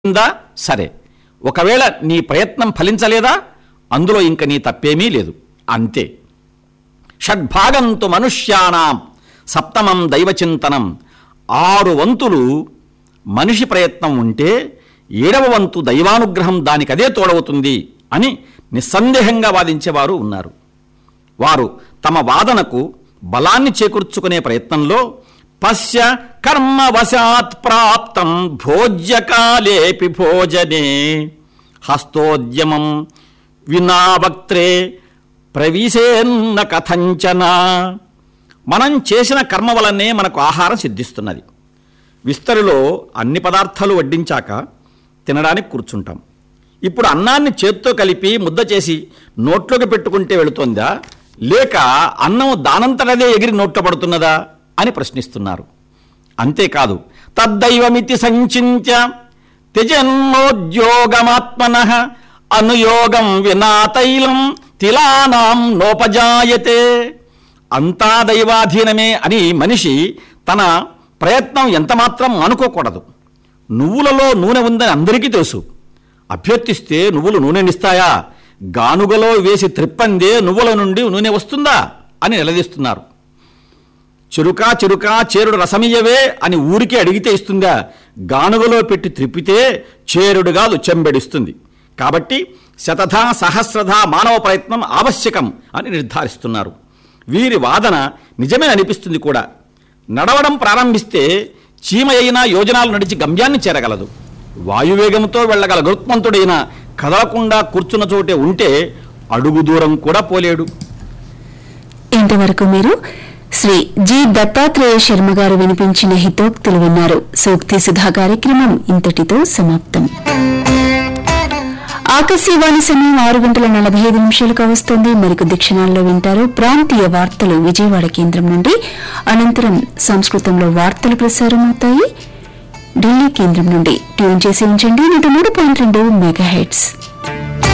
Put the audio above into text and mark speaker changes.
Speaker 1: ఉందా సరే ఒకవేళ నీ ప్రయత్నం ఫలించలేదా అందులో ఇంక నీ తప్పేమీ లేదు అంతే షడ్భాగంతు మనుష్యానాం సప్తమం దైవచింతనం ఆరు వంతులు మనిషి ప్రయత్నం ఉంటే ఏడవ వంతు దైవానుగ్రహం దానికదే తోడవుతుంది అని నిస్సందేహంగా వాదించేవారు ఉన్నారు వారు తమ వాదనకు బలాన్ని చేకూర్చుకునే ప్రయత్నంలో పశ్య కర్మవశాత్ ప్రాప్తం భోజ్యకాలేపి భోజనే హస్తోద్యమం వినావక్త్రే ప్రవీశేన్న కథంచన మనం చేసిన కర్మ వలనే మనకు ఆహారం సిద్ధిస్తున్నది విస్తరిలో అన్ని పదార్థాలు వడ్డించాక తినడానికి కూర్చుంటాం ఇప్పుడు అన్నాన్ని చేత్తో కలిపి ముద్ద చేసి నోట్లోకి పెట్టుకుంటే వెళుతోందా లేక అన్నం దానంతటదే ఎగిరి నోట్లో పడుతున్నదా అని ప్రశ్నిస్తున్నారు అంతేకాదు తద్దైవమితి సంచింత్య త్యజన్నోద్యోగమాత్మన అనుయోగం వినా తైలం తిలానాం నోపజాయతే అంతా దైవాధీనమే అని మనిషి తన ప్రయత్నం ఎంతమాత్రం అనుకోకూడదు నువ్వులలో నూనె ఉందని అందరికీ తెలుసు అభ్యర్థిస్తే నువ్వులు నూనెనిస్తాయా గానుగలో వేసి త్రిప్పందే నువ్వుల నుండి నూనె వస్తుందా అని నిలదీస్తున్నారు చెరుకా చెరుకా చేరుడు రసమియ్యవే అని ఊరికే అడిగితే ఇస్తుందా గానుగలో పెట్టి త్రిప్పితే చేరుడు కాదు చెంబెడిస్తుంది కాబట్టి శతధ సహస్రధ మానవ ప్రయత్నం ఆవశ్యకం అని నిర్ధారిస్తున్నారు వీరి వాదన నిజమే అనిపిస్తుంది కూడా నడవడం ప్రారంభిస్తే చీమ అయినా యోజనాలు నడిచి గమ్యాన్ని చేరగలదు వాయువేగంతో వెళ్ళగల గరుత్మంతుడైన కదలకుండా కూర్చున్న చోటే ఉంటే అడుగు దూరం కూడా పోలేడు
Speaker 2: ఇంతవరకు మీరు శ్రీ జి దత్తాత్రేయ శర్మ గారు వినిపించిన హితోక్తులు విన్నారు సూక్తి సుధా కార్యక్రమం ఇంతటితో సమాప్తం ఆకాశవాణి సమయం ఆరు గంటల నలభై ఐదు నిమిషాలకు వస్తుంది మరికొద్ది క్షణాల్లో వింటారు ప్రాంతీయ వార్తలు విజయవాడ కేంద్రం నుండి అనంతరం సంస్కృతంలో వార్తలు ప్రసారం అవుతాయి ఢిల్లీ కేంద్రం నుండి ట్యూన్ చేసి ఉంచండి నూట మూడు పాయింట్ రెండు మెగా హెడ్స్